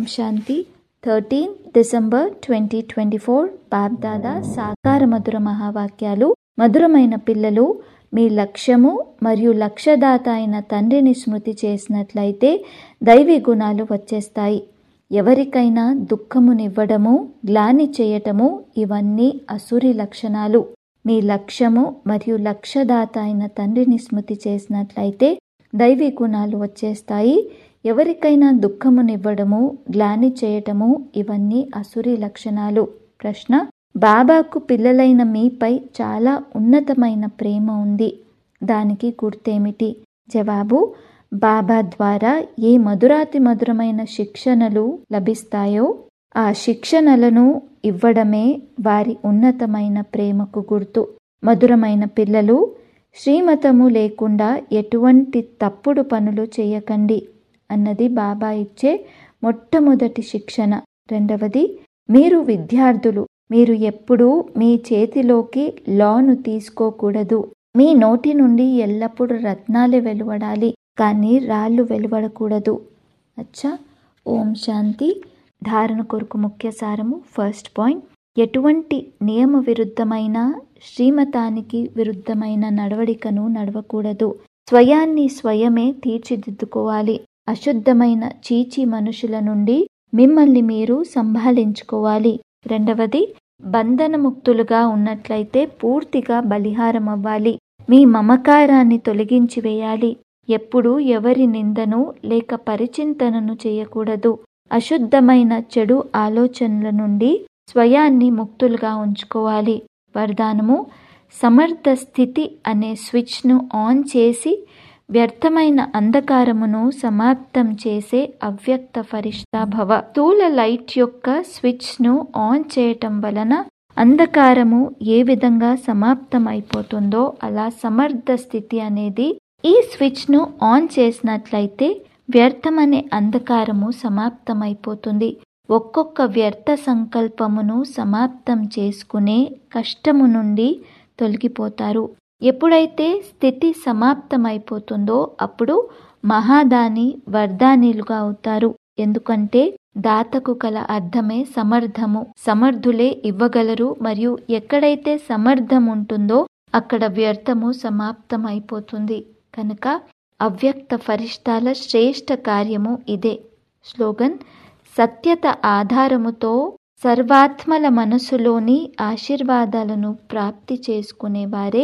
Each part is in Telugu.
ఓం శాంతి thirteen December twenty twenty four BapDada సాకార మధుర మహావాక్యాలు మధురమైన పిల్లలు మీ లక్ష్యము మరియు లక్ష్యదాత అయిన తండ్రిని స్మృతి చేసినట్లయితే దైవీ గుణాలు వచ్చేస్తాయి ఎవరికైనా దుఃఖమునివ్వడము గ్లాని చేయటము ఇవన్నీ అసురి లక్షణాలు మీ లక్ష్యము మరియు లక్ష్యదాత అయిన తండ్రిని స్మృతి చేసినట్లయితే దైవీ గుణాలు వచ్చేస్తాయి ఎవరికైనా దుఃఖమునివ్వడము గ్లాని చేయటము ఇవన్నీ అసురి లక్షణాలు ప్రశ్న బాబాకు పిల్లలైన మీపై చాలా ఉన్నతమైన ప్రేమ ఉంది దానికి గుర్తేమిటి జవాబు బాబా ద్వారా ఏ మధురాతి మధురమైన శిక్షణలు లభిస్తాయో ఆ శిక్షణలను ఇవ్వడమే వారి ఉన్నతమైన ప్రేమకు గుర్తు మధురమైన పిల్లలు శ్రీమతము లేకుండా ఎటువంటి తప్పుడు పనులు చేయకండి అన్నది బాబా ఇచ్చే మొట్టమొదటి శిక్షణ రెండవది మీరు విద్యార్థులు మీరు ఎప్పుడూ మీ చేతిలోకి లాను తీసుకోకూడదు మీ నోటి నుండి ఎల్లప్పుడూ రత్నాలే వెలువడాలి కానీ రాళ్ళు వెలువడకూడదు అచ్చా ఓం శాంతి ధారణ కొరకు ముఖ్య సారము ఫస్ట్ పాయింట్ ఎటువంటి నియమ విరుద్ధమైన శ్రీమతానికి విరుద్ధమైన నడవడికను నడవకూడదు స్వయాన్ని స్వయమే తీర్చిదిద్దుకోవాలి అశుద్ధమైన చీచి మనుషుల నుండి మిమ్మల్ని మీరు సంభాళించుకోవాలి రెండవది బంధనముక్తులుగా ఉన్నట్లయితే పూర్తిగా బలిహారం అవ్వాలి మీ మమకారాన్ని తొలగించి వేయాలి ఎప్పుడు ఎవరి నిందను లేక పరిచింతనను చేయకూడదు అశుద్ధమైన చెడు ఆలోచనల నుండి స్వయాన్ని ముక్తులుగా ఉంచుకోవాలి వరదానము సమర్థ స్థితి అనే స్విచ్ను ఆన్ చేసి వ్యర్థమైన అంధకారమును సమాప్తం చేసే అవ్యక్త ఫరిష్తా భవ స్థూల లైట్ యొక్క స్విచ్ను ఆన్ చేయటం వలన అంధకారము ఏ విధంగా సమాప్తం అయిపోతుందో అలా సమర్థ స్థితి అనేది ఈ స్విచ్ను ఆన్ చేసినట్లయితే వ్యర్థమనే అంధకారము సమాప్తమైపోతుంది ఒక్కొక్క వ్యర్థ సంకల్పమును సమాప్తం చేసుకునే కష్టము నుండి తొలగిపోతారు ఎప్పుడైతే స్థితి సమాప్తమైపోతుందో అప్పుడు మహాదాని వర్ధానిలుగా అవుతారు ఎందుకంటే దాతకు కల అర్థమే సమర్థము సమర్థులే ఇవ్వగలరు మరియు ఎక్కడైతే సమర్థం ఉంటుందో అక్కడ వ్యర్థము సమాప్తమైపోతుంది కనుక అవ్యక్త ఫరిష్టాల శ్రేష్ఠ కార్యము ఇదే స్లోగన్ సత్యత ఆధారముతో సర్వాత్మల మనసులోని ఆశీర్వాదాలను ప్రాప్తి చేసుకునేవారే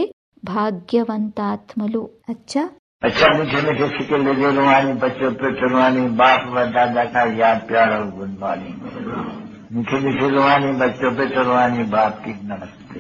భాగ్యవంతాత్మలు అచ్చా अच्छा मीठे मीठे सिक्के लगे रुहानी बच्चों पे चुनवानी बाप व दादा का याद प्यार और गुणवानी मीठे मीठे रुहानी बच्चों पे चुनवानी बाप की नमस्ते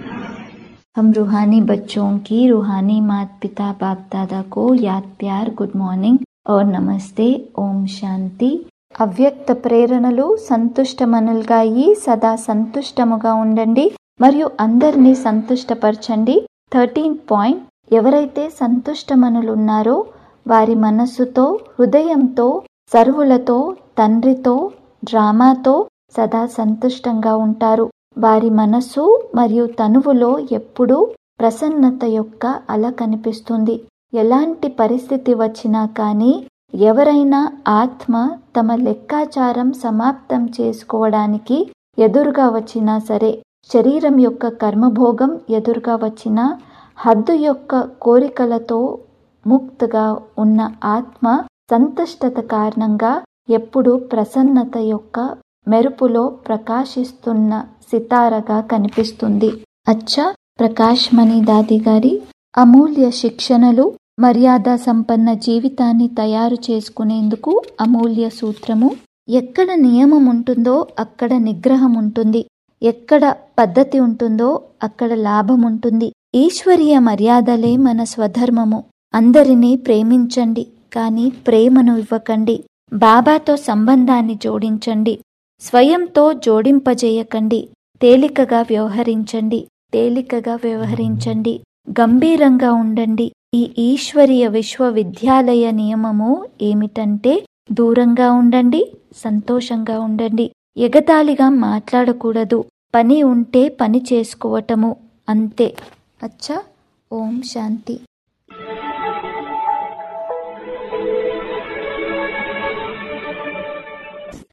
हम रूहानी बच्चों की रूहानी माता पिता बाप दादा को याद प्यार गुड మార్నింగ్ और నమస్తే ఓం శాంతి అవ్యక్త ప్రేరణలు సంతుష్టమనులుగా అయ్యి సదా సంతుష్టముగా ఉండండి మరియు అందరినీ సంతుష్టపరచండి థర్టీన్ పాయింట్ ఎవరైతే సంతుష్టమనులున్నారో వారి మనస్సుతో హృదయంతో సర్వులతో తండ్రితో డ్రామాతో సదా సంతుష్టంగా ఉంటారు వారి మనస్సు మరియు తనువులో ఎప్పుడూ ప్రసన్నత యొక్క అల కనిపిస్తుంది ఎలాంటి పరిస్థితి వచ్చినా కానీ ఎవరైనా ఆత్మ తమ లెక్కాచారం సమాప్తం చేసుకోవడానికి ఎదురుగా వచ్చినా సరే శరీరం యొక్క కర్మభోగం ఎదురుగా వచ్చినా హద్దు యొక్క కోరికలతో ముక్తగా ఉన్న ఆత్మ సంతుష్టత కారణంగా ఎప్పుడు ప్రసన్నత యొక్క మెరుపులో ప్రకాశిస్తున్న సితారగా కనిపిస్తుంది అచ్చా ప్రకాష్ మణి దాది గారి అమూల్య శిక్షణలు మర్యాద సంపన్న జీవితాన్ని తయారు చేసుకునేందుకు అమూల్య సూత్రము ఎక్కడ నియమం ఉంటుందో అక్కడ నిగ్రహం ఉంటుంది ఎక్కడ పద్ధతి ఉంటుందో అక్కడ లాభం ఉంటుంది ఈశ్వరీయ మర్యాదలే మన స్వధర్మము అందరినీ ప్రేమించండి కానీ ప్రేమను ఇవ్వకండి బాబాతో సంబంధాన్ని జోడించండి స్వయంతో జోడింపజేయకండి తేలికగా వ్యవహరించండి తేలికగా వ్యవహరించండి గంభీరంగా ఉండండి ఈ ఈశ్వరీయ విశ్వవిద్యాలయ నియమము ఏమిటంటే దూరంగా ఉండండి సంతోషంగా ఉండండి ఎగతాళిగా మాట్లాడకూడదు పని ఉంటే పని చేసుకోవటము అంతే అచ్చా ఓం శాంతి